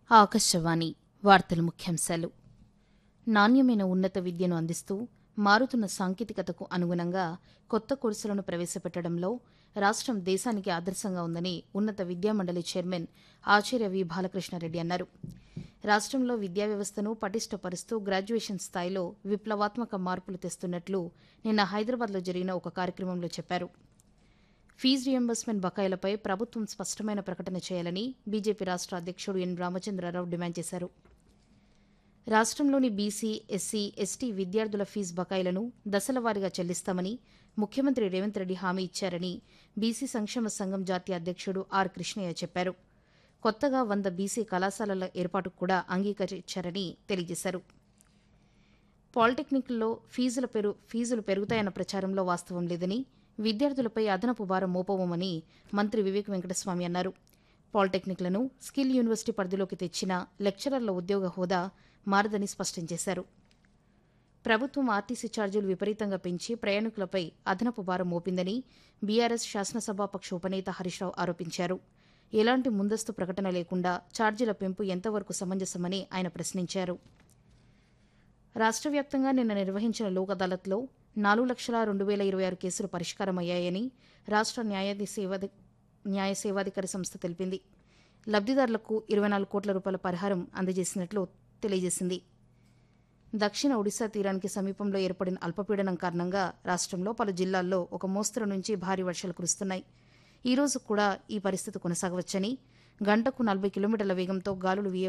ఆకాశవాణి వార్తల ముఖ్యాంశాలు నాణ్యమైన ఉన్నత విద్యను అందిస్తూ మారుతున్న సాంకేతికతకు అనుగుణంగా కొత్త కోర్సులను ప్రవేశపెట్టడంలో రాష్ట్రం దేశానికి ఆదర్శంగా ఉందని ఉన్నత విద్యామండలి చైర్మన్ ఆచార్య వి బాలకృష్ణారెడ్డి అన్నారు రాష్ట్రంలో విద్యా వ్యవస్థను పటిష్టపరుస్తూ గ్రాడ్యుయేషన్ స్థాయిలో విప్లవాత్మక మార్పులు తెస్తున్నట్లు నిన్న హైదరాబాద్లో జరిగిన ఒక కార్యక్రమంలో చెప్పారు ఫీజు రియంబర్స్మెంట్ బకాయిలపై ప్రభుత్వం స్పష్టమైన ప్రకటన చేయాలని బీజేపీ రాష్ట్ర అధ్యక్షుడు ఎన్ రామచంద్రరావు డిమాండ్ చేశారు రాష్ట్రంలోని బీసీ ఎస్సీ ఎస్టీ విద్యార్థుల ఫీజు బకాయిలను దశలవారీగా చెల్లిస్తామని ముఖ్యమంత్రి రేవంత్ రెడ్డి హామీ ఇచ్చారని బీసీ సంక్షేమ సంఘం జాతీయ అధ్యక్షుడు ఆర్ కృష్ణయ్య చెప్పారు కొత్తగా వంద బీసీ కళాశాలల ఏర్పాటుకు కూడా అంగీకరించారని తెలియజేశారు పాలిటెక్నిక్ల్లో ఫీజుల పెరు ఫీజులు పెరుగుతాయన్న ప్రచారంలో వాస్తవం లేదని విద్యార్థులపై అదనపు భారం మోపవమని మంత్రి వివేక్ వెంకటస్వామి అన్నారు పాలిటెక్నిక్లను స్కిల్ యూనివర్సిటీ పరిధిలోకి తెచ్చిన లెక్చరర్ల ఉద్యోగ హోదా మారదని స్పష్టం చేశారు ప్రభుత్వం ఆర్టీసీ ఛార్జీలు విపరీతంగా పెంచి ప్రయాణికులపై అదనపు భారం మోపిందని బీఆర్ఎస్ శాసనసభాపక్ష ఉపనేత హరీష్రావు ఆరోపించారు ఎలాంటి ముందస్తు ప్రకటన లేకుండా ఛార్జీల పెంపు ఎంతవరకు సమంజసమని ఆయన ప్రశ్నించారు రాష్ట్ర వ్యాప్తంగా నిన్న నిర్వహించిన లోక్ అదాలత్లో నాలుగు లక్షల రెండు వేల ఇరవై ఆరు కేసులు పరిష్కారమయ్యాయని రాష్ట్ర న్యాయాధి సేవాధి న్యాయ సేవాధికారి సంస్థ తెలిపింది లబ్దిదారులకు ఇరవై నాలుగు కోట్ల రూపాయల పరిహారం అందజేసినట్లు తెలియజేసింది దక్షిణ ఒడిశా తీరానికి సమీపంలో ఏర్పడిన అల్పపీడనం కారణంగా రాష్ట్రంలో పలు జిల్లాల్లో ఒక మోస్తరు నుంచి భారీ వర్షాలు కురుస్తున్నాయి ఈ రోజు కూడా ఈ పరిస్థితి కొనసాగవచ్చని గంటకు నలభై కిలోమీటర్ల వేగంతో గాలులు వీయ